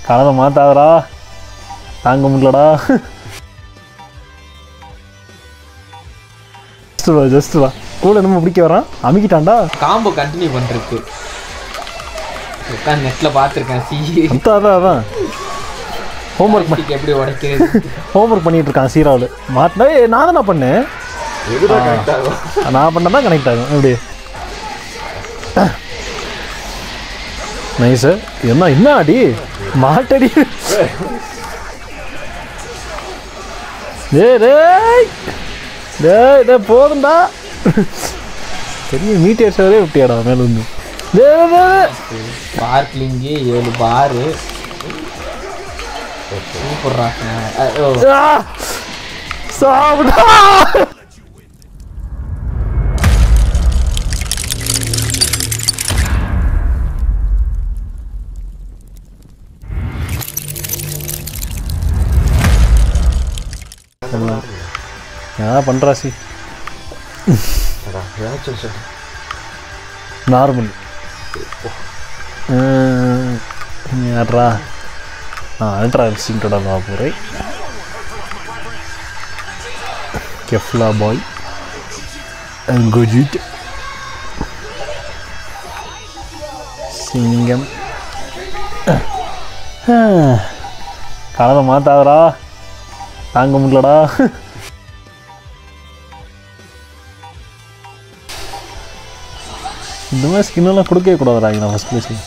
கலரை மாத்தாதடா தாங்க முடியலடா ஜஸ்ட் வா ஜஸ்ட் வா கூட நம்ம பிடிக்க வரான் அமுக்கிட்டான்டா காம்போ கண்டினியூ பண்ணிருக்கு உட்காந்து நெட்டில் பார்த்துருக்கேன் சி அதான் அதான் அதான் ஹோம்ஒர்க் Joystick எப்படி உடைக்கிறது ஹோம்ஒர்க் பண்ணிட்டு இருக்கான் சீராவில் மாட்டினா ஏய், நான் தானே பண்ணேன் எதுதான் கரெக்ட் ஆகும் நான் பண்ண தான் கனெக்ட் ஆகும் எப்படி நைஸு என்ன என்ன அடி மாட்டடி டேய் டேய் டேய் டேய் போதும்டா பெரிய மீட்டர் சேவரே விட்டியாடா மேல இருந்து டேய் டேய், டேய் பார்க்லிங்கு ஏழு பாரு சூப்பர்ரா ஓ ஆ! சாப்பிடா ஏதாவது பண்ணுறா சி அடா, ஏதாச்சும் சொல்லு. நார்மல் யாரா நான் அல்ட்ரா இன்ஸ்டிங்டோட நான் போகிறேன் கெஃப்லா பாய் குஜிட் சிங்கம் கலரை மாத்தாதடா தாங்க முடியலடா இந்த மாதிரி ஸ்கின்னெல்லாம் கொடுக்கவே கூடாதுடா நான் ஃபஸ்ட் பிளேஸில்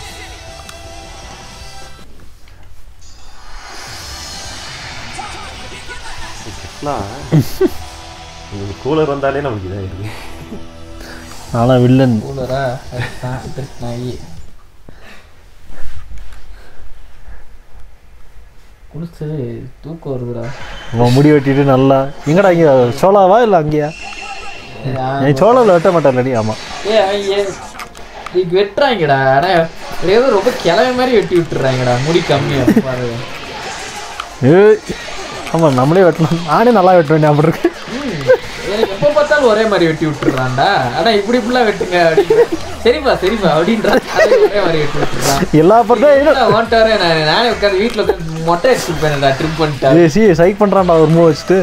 நான் உங்களுக்கு கூலர் வந்தாலே நமக்கு இதாக இருக்கு நானும் வில்லன் கூலரா நாயி குடிச்சு தூக்கம் வருதுடா அவன் முடி வெட்டிட்டு நல்லா எங்கடா இங்கே சோலாவா இல்லை அங்கேயா என் சோலாவில் வெட்ட மாட்டேன்லடி ஆமாம் ஏ ஐயே இது வெட்டுறாங்கடா ஆனா ஏதோ ரொம்ப கிளவை மாதிரி வெட்டி விட்டுறாங்கடா முடி கம்மியா பாரு ஏய் ஆமாம் நம்மளே வெட்டலாம் நானே நல்லா வெட்டுவேன் ஞாபகம் இருக்கு ம், எனக்கு எப்போ பார்த்தாலும் ஒரே மாதிரி வெட்டி விட்டுறான்டா ஆனா இப்படி இப்படிலாம் வெட்டுங்க அப்படின்ற சரிப்பா சரிப்பா அப்படின்ற அதே ஒரே மாதிரி வெட்டி விட்டுறான் எல்லா பர்தான் ஓன்ட்டு வரேன் நான் நானே உட்காந்து வீட்டில் உட்காந்து மொட்டை அடிச்சுப்பேன்டா ட்ரிம் பண்ணிட்டேன் ஏய் சி சைக் பண்ணுறான்டா ஒரு மூவ் வச்சுட்டு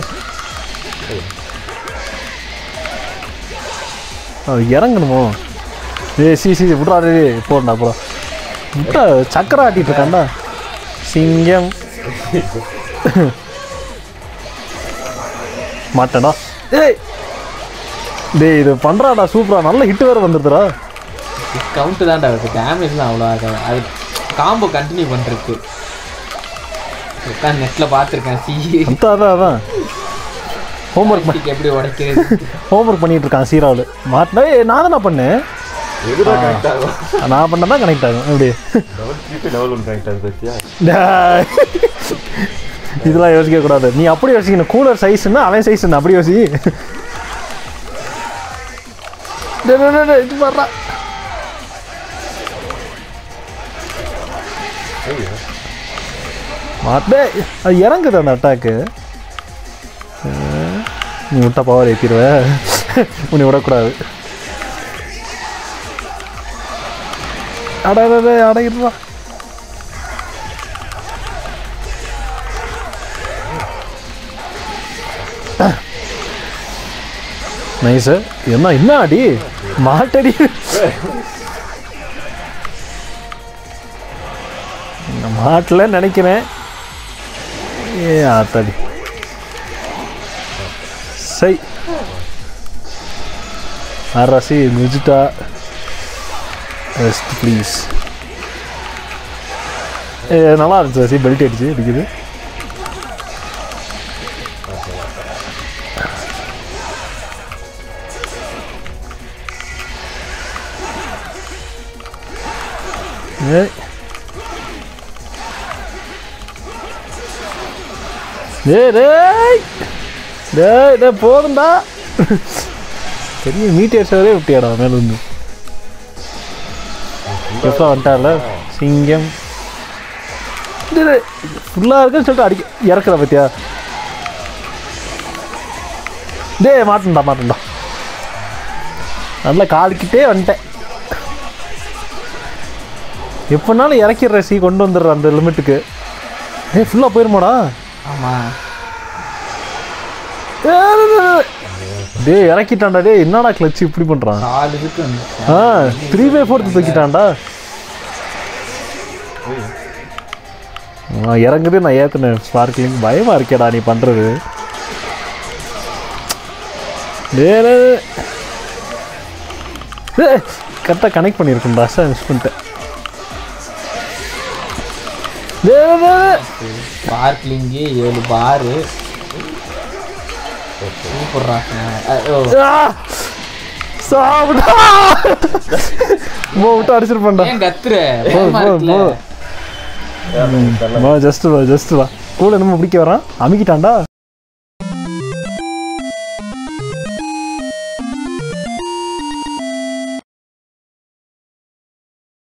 அது இறங்கணுமோ ஏய் சி சி விட்றா டே போடா அப்புறம் விட்டா சக்கரை ஆட்டிட்டு இருக்கான்டா சிங்கம் மாட்டேடா ஏய் டேய் இது பண்ணுறாடா சூப்பரா நல்ல ஹிட் வேறு வந்துடுதுடா கவுண்ட் தான்டா இருக்கு டேமேஜ்லாம் அவ்வளோ ஆகாது அது காம்போ கண்டினியூ பண்ணிருக்கு உட்காந்து நெட்டில் பார்த்துருக்கேன் சி அதான் அதான் அதான் ஹோம்ஒர்க் Joystick எப்படி உடைக்கிறது ஹோம்ஒர்க் பண்ணிட்டு இருக்கான் சீராவில் மாட்டினா ஏய், நான் தானே பண்ணேன் எதுதான் கரெக்ட் ஆகும் நான் பண்ண தான் கனெக்ட் ஆகும் எப்படி double three double one correct ஆகுது பத்தியா டேய். இதெல்லாம் யோசிக்க கூடாது நீ அப்படி யோசிக்கணும் கூலர் சைஸ்னா அவன் சைஸ் அப்படி யோசி டேய், டேய், டேய், டேய், இது பாருடா. மாட்டே அது இறங்குது அந்த அட்டாக்கு நீ விட்டா பவர் ஏற்றிடுவ உன்னை விடக்கூடாது அட அட, அட அடைக்கிறா நைஸு என்ன என்ன அடி மாட்டடி மாட்டில் நினைக்கிறேன் ஏ ஆத்தாடி சை அரசி மிஜிட்டா ரெஸ்ட் ப்ளீஸ் ஏ நல்லா இருந்துச்சு ரசி பெல்ட் அடிச்சு அடிக்குது ஏய் டேய் டேய் டேய் டேய் போதும்டா பெரிய மீட்டர் சேவரே விட்டியாடா மேல இருந்து எப்போ வந்துட்டால சிங்கம் ஃபுல்லாக இருக்குன்னு சொல்லிட்டு அடிக்க இறக்குற பத்தியா டேய் மாட்டேன்டா மாட்டேன்டா நல்லா காலிக்கிட்டே வந்துட்டேன் எப்போனாலும் இறக்கிடுற சி கொண்டு வந்துடுற அந்த லிமிட்டுக்கு ஏய் ஃபுல்லாக போயிருமாடா ஆமா டேய் இறக்கிட்டான்டா டேய் என்னடா கிளச்சு இப்படி பண்ணுறான் நாலு இருக்கு ஆ த்ரீ பை ஃபோர்த்து தூக்கிட்டான்டா ஆ, இறங்குது நான் ஏத்துனேன் ஸ்பார்க்லிங் பயமா இருக்கேடா நீ பண்றது கரெக்டாக கனெக்ட் பண்ணியிருக்கேன் ராசா மிஸ் பண்ணிட்டேன் டேய், டேய், டேய். ஸ்பார்க்லிங்கு ஏழு பாரு சூப்பர்றாங்க ஆ! சாப்பிடா மோ விட்டு அடிச்சிருப்பேன்டா ஏன் கத்துற போ பயமா போ இருக்குல்ல போ வா ஜஸ்ட் வா ஜஸ்ட் வா கூட என்னமோ பிடிக்க வரான் அமுக்கிட்டான்டா